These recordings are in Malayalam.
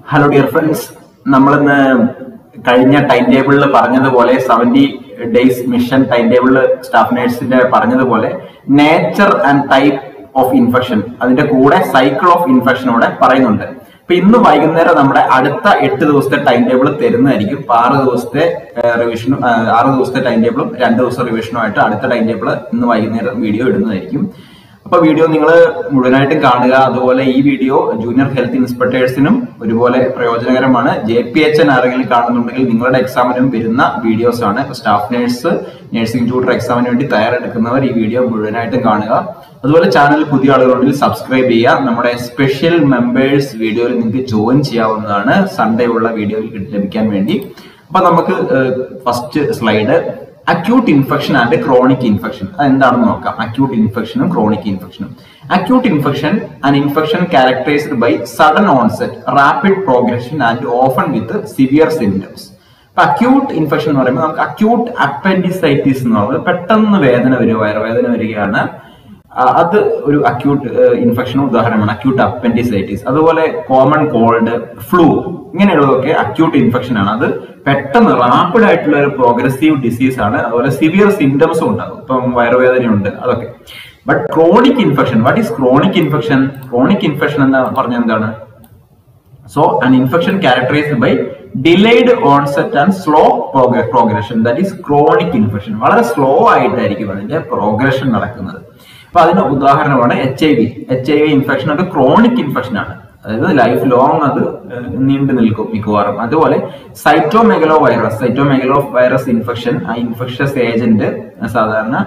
ഹലോ ഡിയർ ഫ്രണ്ട്സ് നമ്മളിന്ന് കഴിഞ്ഞ ടൈം ടേബിളിൽ പറഞ്ഞതുപോലെ സെവന്റി ഡേയ്സ് മിഷൻ ടൈം ടേബിളിൽ സ്റ്റാഫ് നേഴ്സിന്റെ പറഞ്ഞതുപോലെ nature and type of infection അതിന്റെ കൂടെ സൈക്കിൾ ഓഫ് ഇൻഫെക്ഷനോടെ പറയുന്നുണ്ട് അപ്പൊ ഇന്ന് വൈകുന്നേരം നമ്മുടെ അടുത്ത എട്ട് ദിവസത്തെ ടൈം ടേബിൾ തരുന്നതായിരിക്കും അപ്പൊ ആറ് ദിവസത്തെ റിവിഷനും ആറ് ദിവസത്തെ ടൈം ടേബിളും രണ്ട് ദിവസം റിവിഷനും ആയിട്ട് അടുത്ത ടൈം ടേബിൾ ഇന്ന് വൈകുന്നേരം വീഡിയോ ഇടുന്നതായിരിക്കും അപ്പൊ വീഡിയോ നിങ്ങൾ മുഴുവനായിട്ടും കാണുക അതുപോലെ ഈ വീഡിയോ ജൂനിയർ ഹെൽത്ത് ഇൻസ്പെക്ടേഴ്സിനും ഒരുപോലെ പ്രയോജനകരമാണ് ജെ പി എച്ച് എൻ ആരെങ്കിലും കാണുന്നുണ്ടെങ്കിൽ നിങ്ങളുടെ എക്സാമിനും വരുന്ന വീഡിയോസ് ആണ് സ്റ്റാഫ് നേഴ്സ് നഴ്സിംഗ് ട്യൂട്ടർ എക്സാമിന് വേണ്ടി തയ്യാറെടുക്കുന്നവർ ഈ വീഡിയോ മുഴുവനായിട്ടും കാണുക അതുപോലെ ചാനൽ പുതിയ ആളുകളുണ്ടെങ്കിൽ സബ്സ്ക്രൈബ് ചെയ്യുക നമ്മുടെ സ്പെഷ്യൽ മെമ്പേഴ്സ് വീഡിയോയിൽ നിങ്ങൾക്ക് ജോയിൻ ചെയ്യാവുന്നതാണ് സൺഡേ ഉള്ള വീഡിയോയിൽ ലഭിക്കാൻ വേണ്ടി അപ്പൊ നമുക്ക് first slide acute infection and chronic infection അത് എന്താണെന്ന് നോക്കാം അക്യൂട്ട് ഇൻഫെക്ഷനും ക്രോണിക് ഇൻഫെക്ഷനും acute infection and infection characterised by sudden onset rapid progression and often with severe symptoms അപ്പൊ അക്യൂട്ട് ഇൻഫെക്ഷൻ എന്ന് പറയുമ്പോൾ നമുക്ക് അക്യൂട്ട് അപ്പൻഡിസൈറ്റിസ് എന്ന് പറയുന്നത് പെട്ടെന്ന് വേദന വരിക വയറുവേദന വരികയാണ് അത് ഒരു അക്യൂട്ട് ഇൻഫെക്ഷൻ ഉദാഹരണമാണ് അക്യൂട്ട് അപ്പൻഡിസൈറ്റിസ് അതുപോലെ കോമൺ കോൾഡ് ഫ്ലൂ ഇങ്ങനെയുള്ളതൊക്കെ അക്യൂട്ട് ഇൻഫെക്ഷൻ ആണ് അത് പെട്ടെന്ന് റാപ്പിഡ് ആയിട്ടുള്ള ഒരു പ്രോഗ്രസീവ് ഡിസീസ് ആണ് അതുപോലെ സിവിയർ സിംറ്റംസും ഉണ്ടാകും ഇപ്പം വയറുവേദനയുണ്ട് അതൊക്കെ but chronic infection what is chronic infection chronic infection എന്ന് പറഞ്ഞ എന്താണ് so an infection characterised by delayed onset and slow progression that is chronic infection വളരെ സ്ലോ ആയിട്ടായിരിക്കും അതിന്റെ പ്രോഗ്രഷൻ നടക്കുന്നത് അപ്പൊ അതിന് ഉദാഹരണമാണ് H I V H I V infection അത് ക്രോണിക് ഇൻഫെക്ഷൻ ആണ് അതായത് ലൈഫ് ലോങ് അത് നീണ്ടു നിൽക്കും മിക്കവാറും അതുപോലെ cytomegalovirus cytomegalovirus infection ആ ഇൻഫെക്ഷസ് ഏജന്റ് സാധാരണ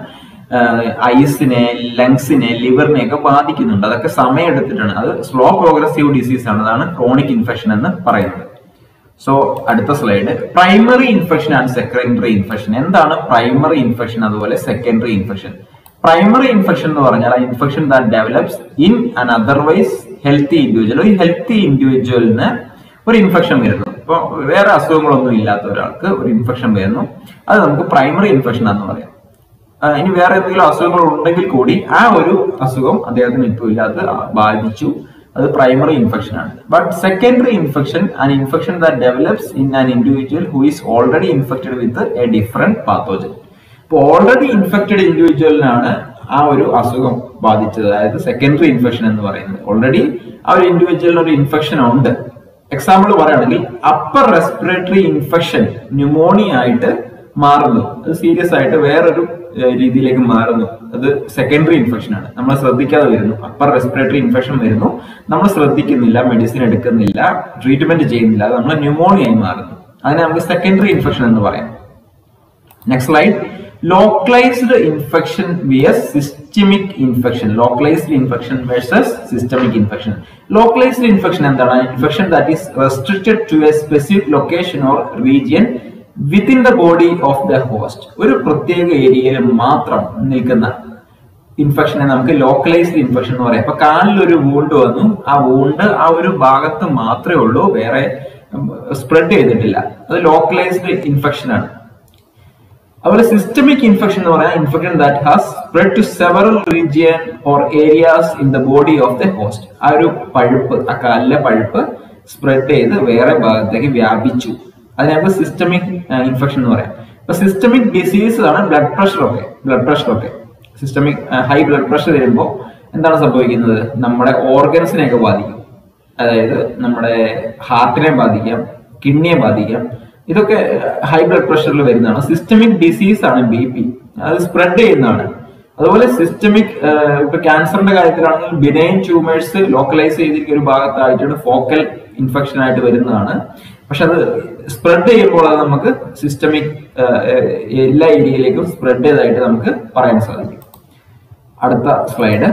ഐസിനെ ലങ്സിനെ ലിവറിനെ ഒക്കെ ബാധിക്കുന്നുണ്ട് അതൊക്കെ സമയം എടുത്തിട്ടാണ് അത് സ്ലോ പ്രോഗ്രസീവ് ഡിസീസ് ആണ് അതാണ് ക്രോണിക് ഇൻഫെക്ഷൻ എന്ന് പറയുന്നത് സോ അടുത്ത slide primary infection and secondary infection എന്താണ് പ്രൈമറി ഇൻഫെക്ഷൻ അതുപോലെ സെക്കൻഡറി ഇൻഫെക്ഷൻ പ്രൈമറി ഇൻഫെക്ഷൻ എന്ന് പറഞ്ഞാൽ ആ infection that develops in an otherwise healthy individual ഈ ഹെൽത്തി ഇൻഡിവിജ്വലിന് ഒരു ഇൻഫെക്ഷൻ വരുന്നു ഇപ്പൊ വേറെ അസുഖങ്ങളൊന്നും ഇല്ലാത്ത ഒരാൾക്ക് ഒരു ഇൻഫെക്ഷൻ വരുന്നു അത് നമുക്ക് പ്രൈമറി ഇൻഫെക്ഷൻ എന്ന് പറയാം ഇനി വേറെ എന്തെങ്കിലും അസുഖങ്ങൾ ഉണ്ടെങ്കിൽ കൂടി ആ ഒരു അസുഖം അദ്ദേഹത്തിന് ഇപ്പോൾ ഇല്ലാത്ത ബാധിച്ചു അത് പ്രൈമറി ഇൻഫെക്ഷൻ ആണ് but secondary infection an infection that develops in an individual who is already infected with a different pathogen ഇപ്പോൾ ഓൾറെഡി ഇൻഫെക്റ്റഡ് ഇൻഡിവിജ്വലിനാണ് ആ ഒരു അസുഖം ബാധിച്ചത് അതായത് സെക്കൻഡറി ഇൻഫെക്ഷൻ എന്ന് പറയുന്നത് ഓൾറെഡി ആ ഒരു ഇൻഡിവിജ്വലിന് ഒരു ഇൻഫെക്ഷൻ ഉണ്ട് എക്സാമ്പിൾ പറയുകയാണെങ്കിൽ അപ്പർ റെസ്പിറേറ്ററി ഇൻഫെക്ഷൻ ന്യൂമോണിയ ആയിട്ട് മാറുന്നു അത് സീരിയസ് ആയിട്ട് വേറൊരു രീതിയിലേക്ക് മാറുന്നു അത് സെക്കൻഡറി ഇൻഫെക്ഷൻ ആണ് നമ്മൾ ശ്രദ്ധിക്കാതെ വരുന്നു അപ്പർ റെസ്പിറേറ്ററി ഇൻഫെക്ഷൻ വരുന്നു നമ്മൾ ശ്രദ്ധിക്കുന്നില്ല മെഡിസിൻ എടുക്കുന്നില്ല ട്രീറ്റ്മെന്റ് ചെയ്യുന്നില്ല അത് നമ്മൾ ന്യൂമോണിയ ആയി മാറുന്നു അതിനെ നമുക്ക് സെക്കൻഡറി ഇൻഫെക്ഷൻ എന്ന് പറയാം next slide localised infection versus systemic infection localised infection versus systemic infection localised infection എന്താണ് infection that is restricted to a specific location or region within the body of the host ഒരു പ്രത്യേക ഏരിയയിൽ മാത്രം നിൽക്കുന്ന ഇൻഫെക്ഷനെ നമുക്ക് ലോക്കലൈസ്ഡ് ഇൻഫെക്ഷൻ എന്ന് പറയാം ഇപ്പൊ കാലിൽ ഒരു വൂണ്ട് വന്നു ആ വൂണ്ട് ആ ഒരു ഭാഗത്ത് മാത്രമേ ഉള്ളൂ വേറെ സ്പ്രെഡ് ചെയ്തിട്ടില്ല അത് ലോക്കലൈസ്ഡ് ഇൻഫെക്ഷൻ ആണ് അതുപോലെ സിസ്റ്റമിക് ഇൻഫെക്ഷൻ എന്ന് പറയാൻ infection that has spread to several region or areas in the body of the host ആ ഒരു പഴുപ്പ് ആ കാലിലെ പഴുപ്പ് സ്പ്രെഡ് ചെയ്ത് വേറെ ഭാഗത്തേക്ക് വ്യാപിച്ചു അതിനെ നമുക്ക് സിസ്റ്റമിക് ഇൻഫെക്ഷൻ എന്ന് പറയാം ഇപ്പൊ സിസ്റ്റമിക് ഡിസീസ് ആണ് ബ്ലഡ് പ്രഷർ ഒക്കെ ബ്ലഡ് പ്രഷർ ഒക്കെ സിസ്റ്റമിക് ഹൈ ബ്ലഡ് പ്രഷർ വരുമ്പോൾ എന്താണ് സംഭവിക്കുന്നത് നമ്മുടെ ഓർഗൻസിനെയൊക്കെ ബാധിക്കും അതായത് നമ്മുടെ ഹാർട്ടിനെ ബാധിക്കാം കിഡ്നിയെ ബാധിക്കാം ഇതൊക്കെ ഹൈ ബ്ലഡ് പ്രഷറിൽ വരുന്നതാണ് സിസ്റ്റമിക് ഡിസീസ് ആണ് ബി പി അത് സ്പ്രെഡ് ചെയ്യുന്നതാണ് അതുപോലെ സിസ്റ്റമിക് ഇപ്പൊ ക്യാൻസറിന്റെ കാര്യത്തിലാണെങ്കിൽ ബിനൈൻ ട്യൂമേഴ്സ് ലോക്കലൈസ് ചെയ്തിരിക്കുന്ന ഒരു ഭാഗത്തായിട്ടാണ് ഫോക്കൽ ഇൻഫെക്ഷൻ ആയിട്ട് വരുന്നതാണ് പക്ഷെ അത് സ്പ്രെഡ് ചെയ്യുമ്പോൾ അത് നമുക്ക് സിസ്റ്റമിക് എല്ലാ ഏരിയയിലേക്കും സ്പ്രെഡ് ചെയ്തതായിട്ട് നമുക്ക് പറയാൻ സാധിക്കും അടുത്ത slide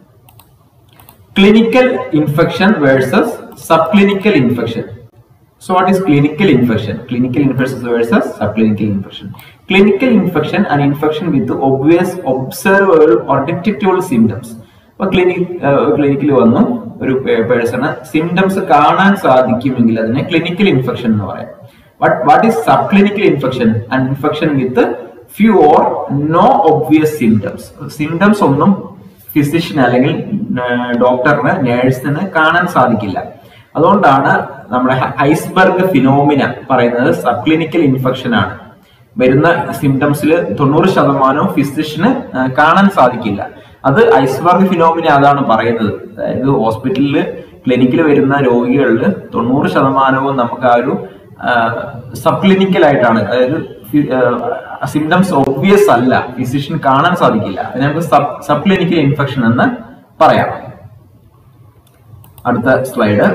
clinical infection versus sub clinical infection So what is clinical infection? Clinical infection versus subclinical infection. Clinical infection an infection with obvious observable or detectable symptoms. അപ്പൊ ക്ലിനിക് ക്ലിനിക്കിൽ വന്നു ഒരു പേഴ്സണ് സിംറ്റംസ് കാണാൻ സാധിക്കുമെങ്കിൽ അതിനെ ക്ലിനിക്കൽ ഇൻഫെക്ഷൻ എന്ന് പറയാം but what is sub clinical infection and infection with few or no obvious symptoms symptoms ഒന്നും ഫിസിഷ്യൻ അല്ലെങ്കിൽ ഡോക്ടറിന് നേഴ്സിന് കാണാൻ സാധിക്കില്ല അതുകൊണ്ടാണ് നമ്മുടെ ഐസ്ബർഗ് ഫിനോമിന പറയുന്നത് സബ് ക്ലിനിക്കൽ ഇൻഫെക്ഷൻ ആണ് വരുന്ന സിംറ്റംസിൽ തൊണ്ണൂറ് ശതമാനവും ഫിസിഷ്യന് കാണാൻ സാധിക്കില്ല അത് ഐസ്ബർഗ് ഫിനോമിന അതാണ് പറയുന്നത് അതായത് ഹോസ്പിറ്റലിൽ ക്ലിനിക്കിൽ വരുന്ന രോഗികളിൽ തൊണ്ണൂറ് ശതമാനവും നമുക്ക് ആ ഒരു സബ് ക്ലിനിക്കൽ ആയിട്ടാണ് അതായത് സിംറ്റംസ് ഒബ്വിയസ് അല്ല ഫിസിഷ്യൻ കാണാൻ സാധിക്കില്ല അതിനെ നമുക്ക് സബ് സബ് ക്ലിനിക്കൽ ഇൻഫെക്ഷൻ എന്ന് പറയാം അടുത്ത slide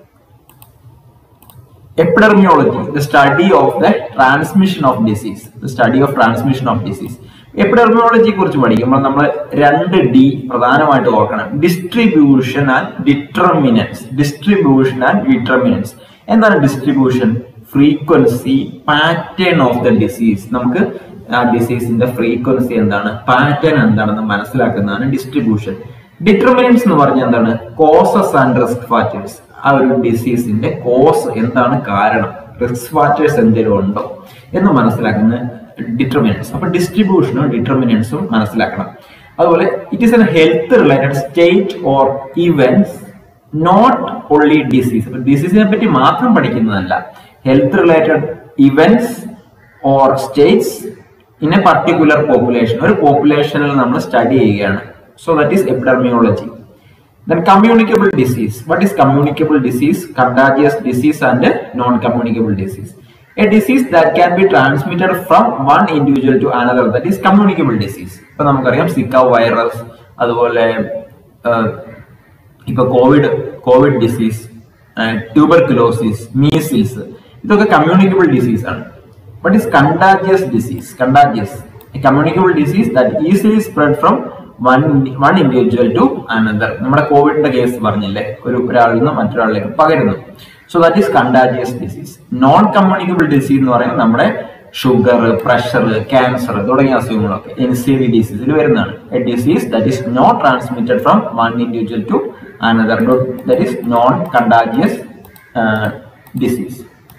epidemiology the study of the transmission of disease the study of transmission of disease എപ്പിഡെർമിയോളജിയെ കുറിച്ച് പഠിക്കുമ്പോൾ നമ്മൾ രണ്ട് ഡി പ്രധാനമായിട്ട് ഓർക്കണം distribution and determinants distribution and determinants എന്താണ് distribution frequency pattern of the disease നമുക്ക് ആ ഡിസീസിന്റെ ഫ്രീക്വൻസി എന്താണ് പാറ്റേൺ എന്താണെന്ന് മനസ്സിലാക്കുന്നതാണ് ഡിസ്ട്രിബ്യൂഷൻ ഡിറ്റർമിനൻസ് എന്ന് പറഞ്ഞാൽ എന്താണ് കോസസ് ആൻഡ് റിസ്ക് ഫാക്ടേഴ്സ് ആ ഒരു ഡിസീസിന്റെ കോസ് എന്താണ് കാരണം റിസ്ക് ഫാക്ടേഴ്സ് എന്തെങ്കിലും ഉണ്ടോ എന്ന് മനസ്സിലാക്കുന്ന ഡിറ്റർമിനൻസ് അപ്പൊ ഡിസ്ട്രിബ്യൂഷനും ഡിറ്റർമിനൻസും മനസ്സിലാക്കണം അതുപോലെ it is an health related state or events not only disease അപ്പൊ ഡിസീസിനെ പറ്റി മാത്രം പഠിക്കുന്നതല്ല health related events or states in a particular population ഒരു പോപ്പുലേഷനിൽ നമ്മൾ സ്റ്റഡി ചെയ്യുകയാണ് so that is epidemiology Then communicable disease. What is communicable disease? Contagious disease and non-communicable disease. A disease that can be transmitted from one individual to another. That is communicable disease. ഇപ്പൊ നമുക്കറിയാം സിക്ക വൈറസ് അതുപോലെ ഇപ്പൊ covid covid disease tuberculosis measles ഇതൊക്കെ കമ്മ്യൂണിക്കബിൾ ഡിസീസ് ആണ് but is contagious disease contagious communicable disease that easily spread from one one individual to another നമ്മുടെ കോവിഡിന്റെ കേസ് പറഞ്ഞില്ലേ ഒരു ഒരാളിൽ നിന്ന് മറ്റൊരാളിലേക്ക് പകരുന്നു so that is contagious disease non communicable disease എന്ന് പറയുന്നത് നമ്മുടെ ഷുഗർ പ്രഷർ ക്യാൻസർ തുടങ്ങിയ അസുഖങ്ങളൊക്കെ എൻ സി വി ഡിസീസിൽ വരുന്നതാണ് a disease that is not transmitted from one individual to another that is non contagious disease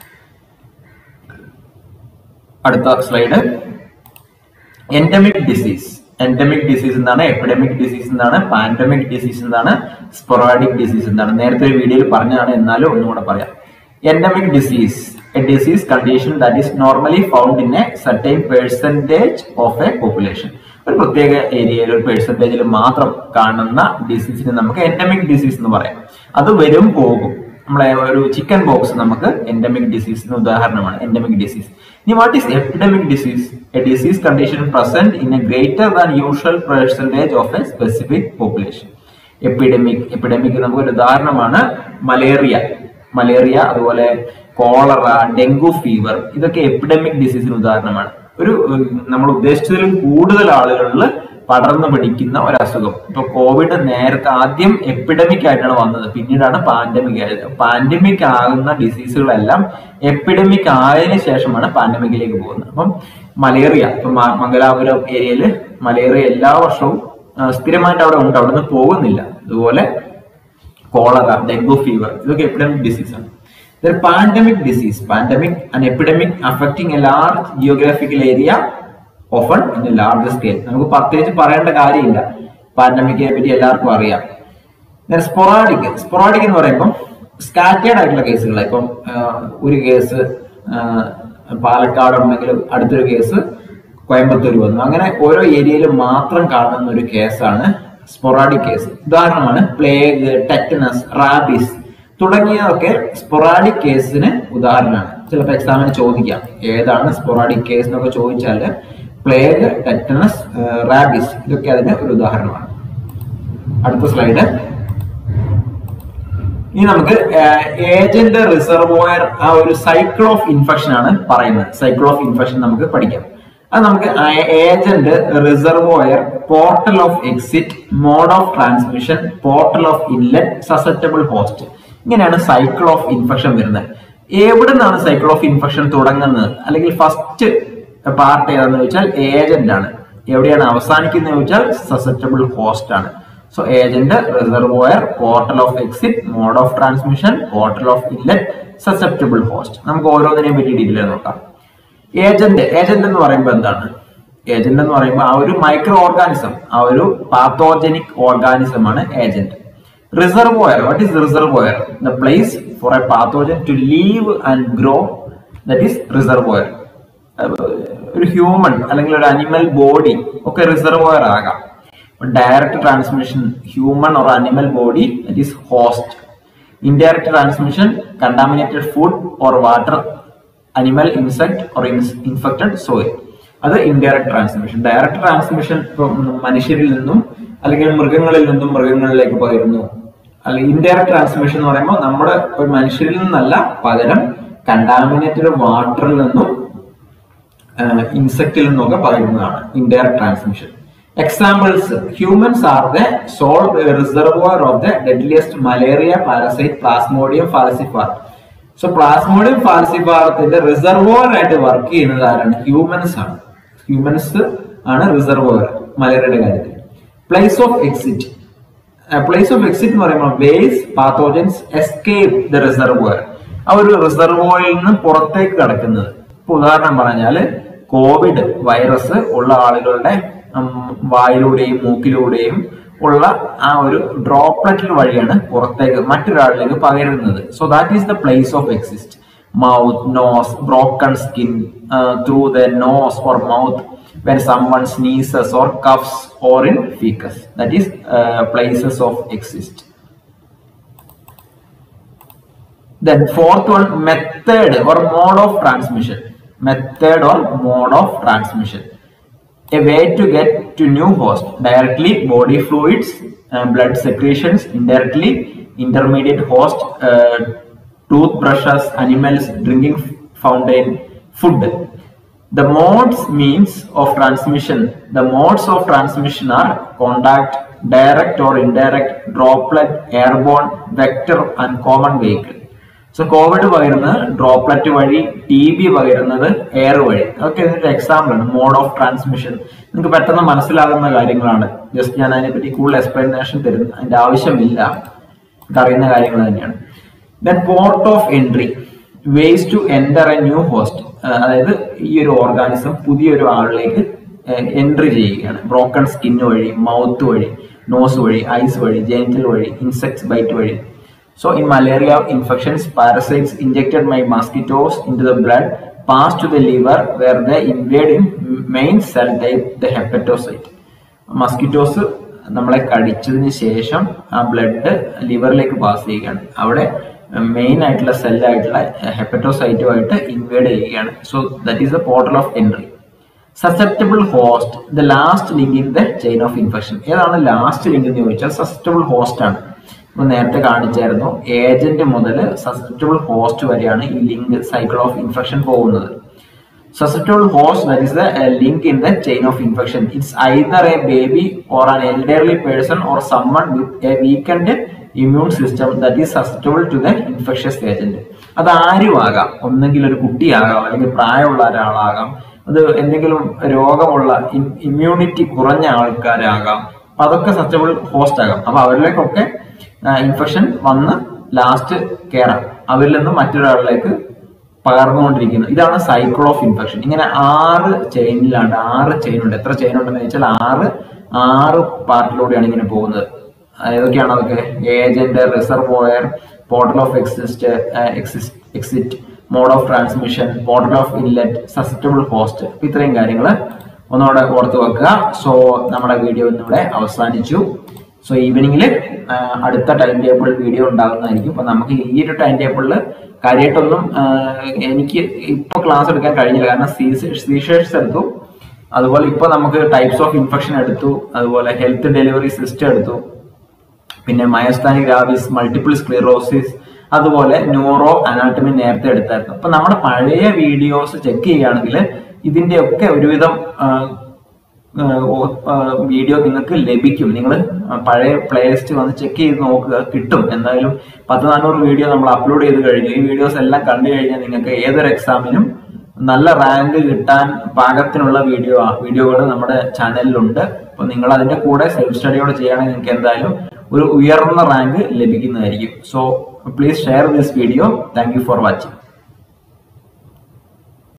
അടുത്ത slide endemic disease endemic disease എന്താണ് എപ്പിഡമിക് ഡിസീസ് എന്താണ് പാൻഡമിക് ഡിസീസ് എന്താണ് സ്പൊറാഡിക് ഡിസീസ് എന്താണ് നേരത്തെ ഒരു വീഡിയോയിൽ പറഞ്ഞതാണ് എന്നാലും ഒന്നുകൂടെ പറയാം endemic disease a disease condition that is normally found in a certain percentage of a population ഒരു പ്രത്യേക ഏരിയയിൽ ഒരു പെർസെൻറ്റേജിൽ മാത്രം കാണുന്ന ഡിസീസിന് നമുക്ക് എൻഡമിക് ഡിസീസ് എന്ന് പറയാം അത് വരും പോകും നമ്മളെ ഒരു ചിക്കൻ ബോക്സ് നമുക്ക് എൻഡമിക് ഡിസീസിന് ഉദാഹരണമാണ് എൻഡമിക് ഡിസീസ് ഇനി what is epidemic disease a disease condition present in a greater than usual percentage of a specific population epidemic epidemic നമുക്ക് ഒരു ഉദാഹരണമാണ് മലേറിയ മലേറിയ അതുപോലെ കോളറ ഡെങ്കു ഫീവർ ഇതൊക്കെ എപ്പിഡമിക് ഡിസീസിന് ഉദാഹരണമാണ് ഒരു നമ്മൾ ഉദ്ദേശിച്ചതിലും കൂടുതൽ ആളുകളിൽ പടർന്നു പിടിക്കുന്ന ഒരു അസുഖം ഇപ്പൊ കോവിഡ് നേരത്തെ ആദ്യം എപ്പിഡമിക് ആയിട്ടാണ് വന്നത് പിന്നീടാണ് പാൻഡമിക് ആയത് പാൻഡമിക് ആകുന്ന ഡിസീസുകളെല്ലാം എപ്പിഡമിക് ആയതിനു ശേഷമാണ് പാൻഡമിക്കിലേക്ക് പോകുന്നത് അപ്പം മലേറിയ ഇപ്പൊ മംഗലാപുരം ഏരിയയിൽ മലേറിയ എല്ലാ വർഷവും സ്ഥിരമായിട്ട് അവിടെ ഉണ്ട് അവിടെ നിന്ന് പോകുന്നില്ല അതുപോലെ കോളറ ഡെങ്കു ഫീവർ ഇതൊക്കെ എപ്പിഡമിക് ഡിസീസാണ് pandemic disease pandemic and epidemic affecting a large geographical area often in a large scale നമുക്ക് പ്രത്യേകിച്ച് പറയേണ്ട കാര്യമില്ല പാൻഡമിക്കിനെ പറ്റി എല്ലാവർക്കും അറിയാം സ്പൊറാഡിക് സ്പൊറാഡിക് എന്ന് പറയുമ്പോൾ സ്കാറ്റേഡ് ആയിട്ടുള്ള കേസുകൾ ഇപ്പം ഒരു കേസ് പാലക്കാട് ഉണ്ടെങ്കിൽ അടുത്തൊരു കേസ് കോയമ്പത്തൂർ വന്നു അങ്ങനെ ഓരോ ഏരിയയിൽ മാത്രം കാണുന്ന ഒരു കേസാണ് സ്പൊറാഡിക് കേസ് ഉദാഹരണമാണ് പ്ലേഗ് ടെറ്റനസ് റാബിസ് തുടങ്ങിയതൊക്കെ സ്പൊറാഡിക് കേസിന് ഉദാഹരണമാണ് ചിലപ്പോൾ എക്സാമിന് ചോദിക്കാം ഏതാണ് സ്പൊറാഡിക് കേസ് എന്നൊക്കെ ചോദിച്ചാൽ പ്ലേഗ് ടെറ്റനസ് റാബിസ് ഇതൊക്കെ അതിന് ഒരു ഉദാഹരണമാണ് അടുത്ത സ്ലൈഡ് ഇനി നമുക്ക് ഏജന്റ് റിസർവോയർ ആ ഒരു സൈക്കിൾ ഓഫ് ഇൻഫെക്ഷൻ ആണ് പറയുന്നത് സൈക്കിൾ ഓഫ് ഇൻഫെക്ഷൻ നമുക്ക് പഠിക്കാം അത് നമുക്ക് agent reservoir portal of exit mode of transmission portal of inlet susceptible host ഇങ്ങനെയാണ് സൈക്കിൾ ഓഫ് ഇൻഫെക്ഷൻ വരുന്നത് എവിടെ നിന്നാണ് സൈക്കിൾ ഓഫ് ഇൻഫെക്ഷൻ തുടങ്ങുന്നത് അല്ലെങ്കിൽ ഫസ്റ്റ് പാർട്ട് ഏതാണെന്ന് വെച്ചാൽ ഏജന്റ് ആണ് എവിടെയാണ് അവസാനിക്കുന്നത് വെച്ചാൽ സസെപ്റ്റബിൾ ഹോസ്റ്റ് ആണ് so agent reservoir portal of exit mode of transmission portal of inlet susceptible host നമുക്ക് ഓരോന്നിനെയും പറ്റി ഡീറ്റെയിൽ നോക്കാം ഏജന്റ് ഏജന്റ് എന്ന് പറയുമ്പോൾ എന്താണ് ഏജന്റ് എന്ന് പറയുമ്പോൾ ആ ഒരു മൈക്രോ ഓർഗാനിസം ആ ഒരു പാത്തോജനിക് ഓർഗാനിസം ആണ് agent reservoir what is reservoir the place for a pathogen to live and grow that is reservoir ഒരു ഹ്യൂമൻ അല്ലെങ്കിൽ ഒരു അനിമൽ ബോഡി ഒക്കെ റിസർവോയർ ആകാം direct transmission human or animal body that is host indirect transmission contaminated food or water animal insect or infected soil അത് ഇൻഡയറക്റ്റ് ട്രാൻസ്മിഷൻ ഡയറക്റ്റ് ട്രാൻസ്മിഷൻ ഇപ്പം മനുഷ്യരിൽ നിന്നും അല്ലെങ്കിൽ മൃഗങ്ങളിൽ നിന്നും മൃഗങ്ങളിലേക്ക് പകരുന്നു അല്ലെങ്കിൽ ഇൻഡയറക്റ്റ് ട്രാൻസ്മിഷൻ എന്ന് പറയുമ്പോൾ നമ്മുടെ ഒരു മനുഷ്യരിൽ നിന്നല്ല പകരം കണ്ടാമിനേറ്റഡ് വാട്ടറിൽ നിന്നും ഇൻസെക്റ്റിൽ നിന്നൊക്കെ പകരുന്നതാണ് indirect transmission examples humans are the sole reservoir of the deadliest malaria parasite plasmodium falciparum so plasmodium ഫാലസിഫാറത്തിന്റെ റിസർവോയർ ആയിട്ട് വർക്ക് ചെയ്യുന്നത് ആരാണ് ഹ്യൂമൻസ് ആണ് ഹ്യൂമൻസ് ആണ് റിസർവോയർ മലേറിയയുടെ കാര്യത്തിൽ place of exit place of exit എന്ന് പറയുമ്പോൾ ways pathogens escape the reservoir ആ ഒരു റിസർവോയിൽ നിന്ന് പുറത്തേക്ക് കടക്കുന്നത് ഇപ്പൊ ഉദാഹരണം പറഞ്ഞാല് കോവിഡ് വൈറസ് ഉള്ള ആളുകളുടെ വായിലൂടെയും മൂക്കിലൂടെയും ഉള്ള ആ ഒരു ഡ്രോപ്ലെറ്റ് വഴിയാണ് പുറത്തേക്ക് മറ്റൊരാളിലേക്ക് പകരുന്നത് so that is the place of exist mouth nose broken skin through the nose or mouth when someone sneezes or coughs or in fecus that is uh, places of exist then fourth one method or mode of transmission method or mode of transmission a way to get to new host directly body fluids uh, blood secretions indirectly intermediate host uh, toothbrushes animals drinking fountain food the modes means of transmission the modes of transmission are contact direct or indirect droplet airborne vector and common vehicle so covid പകരുന്നത് ഡ്രോപ്ലെറ്റ് വഴി ടി ബി പകരുന്നത് എയർ വഴി അതൊക്കെ ഇതിന്റെ എക്സാമ്പിൾ ആണ് മോഡ് ഓഫ് ട്രാൻസ്മിഷൻ നിങ്ങൾക്ക് പെട്ടെന്ന് മനസ്സിലാകുന്ന കാര്യങ്ങളാണ് ജസ്റ്റ് ഞാൻ അതിനെപ്പറ്റി കൂടുതൽ എക്സ്പ്ലനേഷൻ തരുന്നു അതിന്റെ ആവശ്യമില്ല നിങ്ങൾക്ക് അറിയുന്ന കാര്യങ്ങൾ തന്നെയാണ് then port of entry ways to enter a new host അതായത് ഈ ഒരു ഓർഗാനിസം പുതിയൊരു ആളിലേക്ക് എൻട്രി ചെയ്യുകയാണ് ബ്രോക്കൺ സ്കിൻ വഴി മൗത്ത് വഴി നോസ് വഴി ഐസ് വഴി ജെനിറ്റൽ വഴി ഇൻസെക്ട്സ് ബൈറ്റ് വഴി So in malaria infections, parasites injected by mosquitoes into the blood pass to the liver where they invade in main cell type the hepatocyte. Mosquitoes നമ്മളെ കടിച്ചതിന് ശേഷം ആ ബ്ലഡ് ലിവറിലേക്ക് പാസ് ചെയ്യുകയാണ് അവിടെ മെയിൻ ആയിട്ടുള്ള സെല്ലായിട്ടുള്ള ഹെപ്പറ്റോസൈറ്റുമായിട്ട് ഇൻവേഡ് ചെയ്യുകയാണ് so that is the portal of entry susceptible host the last link in the chain of infection ഏതാണ് ലാസ്റ്റ് ലിങ്ക് എന്ന് ചോദിച്ചാൽ സസെപ്റ്റബിൾ ഹോസ്റ്റ് ആണ് നമ്മൾ നേരത്തെ കാണിച്ചായിരുന്നു ഏജന്റ് മുതൽ സസെപ്റ്റബിൾ ഹോസ്റ്റ് വരെയാണ് ഈ ലിങ്ക് സൈക്കിൾ ഓഫ് ഇൻഫെക്ഷൻ പോകുന്നത് susceptible host that is the uh, link in the chain of infection it's either a baby or an elderly person or someone with a weakened immune system that is susceptible to the infectious agent അത് ആരും ആകാം ഒന്നെങ്കിൽ ഒരു കുട്ടിയാകാം അല്ലെങ്കിൽ പ്രായമുള്ള ഒരാളാകാം അത് എന്തെങ്കിലും രോഗമുള്ള ഇമ്മ്യൂണിറ്റി കുറഞ്ഞ ആൾക്കാരാകാം അപ്പൊ അതൊക്കെ സസ്റ്റബിൾ ഹോസ്റ്റ് ആകാം അപ്പൊ അവരിലേക്കൊക്കെ ഇൻഫെക്ഷൻ വന്ന് ലാസ്റ്റ് കയറാം അവരിൽ നിന്ന് മറ്റൊരാളിലേക്ക് പകർന്നുകൊണ്ടിരിക്കുന്നു ഇതാണ് സൈക്കിൾ ഓഫ് ഇൻഫെക്ഷൻ ഇങ്ങനെ ആറ് ചെയിനിലാണ് ആറ് ചെയിൻ ഉണ്ട് എത്ര ചെയിൻ ഉണ്ടെന്ന് വെച്ചാൽ ആറ് ആറ് പാർട്ടിലൂടെയാണ് ഇങ്ങനെ പോകുന്നത് ഏതൊക്കെയാണ് അതൊക്കെ agent reservoir portal of exist exit mode of transmission portal of inlet susceptible host ഇത്രയും കാര്യങ്ങൾ ഒന്നുകൂടെ ഓർത്ത് വെക്കുക സോ നമ്മുടെ വീഡിയോ ഇന്നിവിടെ അവസാനിച്ചു സോ ഈവനിങ്ങിൽ അടുത്ത ടൈം ടേബിൾ വീഡിയോ ഉണ്ടാകുന്നതായിരിക്കും അപ്പൊ നമുക്ക് ഈ ഒരു ടൈം ടേബിളിൽ കാര്യമായിട്ടൊന്നും എനിക്ക് ഇപ്പൊ ക്ലാസ് എടുക്കാൻ കഴിഞ്ഞില്ല കാരണം സീഷേഴ്സ് എടുത്തു അതുപോലെ ഇപ്പൊ നമുക്ക് ടൈപ്സ് ഓഫ് ഇൻഫെക്ഷൻ എടുത്തു അതുപോലെ ഹെൽത്ത് ഡെലിവറി സിസ്റ്റം എടുത്തു പിന്നെ മയോസ്താനിക് ഗ്രാവിസ് മൾട്ടിപ്പിൾ സ്ക്ലിറോസിസ് അതുപോലെ ന്യൂറോ അനാട്ടമി നേരത്തെ എടുത്തായിരുന്നു അപ്പൊ നമ്മുടെ പഴയ വീഡിയോസ് ചെക്ക് ചെയ്യുകയാണെങ്കിൽ ഇതിന്റെയൊക്കെ ഒരുവിധം വീഡിയോ നിങ്ങൾക്ക് ലഭിക്കും നിങ്ങൾ പഴയ പ്ലേലിസ്റ്റ് വന്ന് ചെക്ക് ചെയ്ത് നോക്കുക കിട്ടും എന്തായാലും പത്ത് നാനൂറ് വീഡിയോ നമ്മൾ അപ്ലോഡ് ചെയ്ത് കഴിഞ്ഞു ഈ വീഡിയോസ് എല്ലാം കണ്ടു കഴിഞ്ഞാൽ നിങ്ങൾക്ക് ഏതൊരു എക്സാമിനും നല്ല റാങ്ക് കിട്ടാൻ പാകത്തിനുള്ള വീഡിയോ വീഡിയോകൾ നമ്മുടെ ചാനലിലുണ്ട് അപ്പൊ നിങ്ങൾ അതിന്റെ കൂടെ സെൽഫ് സ്റ്റഡിയോടെ ചെയ്യുകയാണെങ്കിൽ നിങ്ങൾക്ക് എന്തായാലും ഒരു ഉയർന്ന റാങ്ക് ലഭിക്കുന്നതായിരിക്കും so please share this video thank you for watching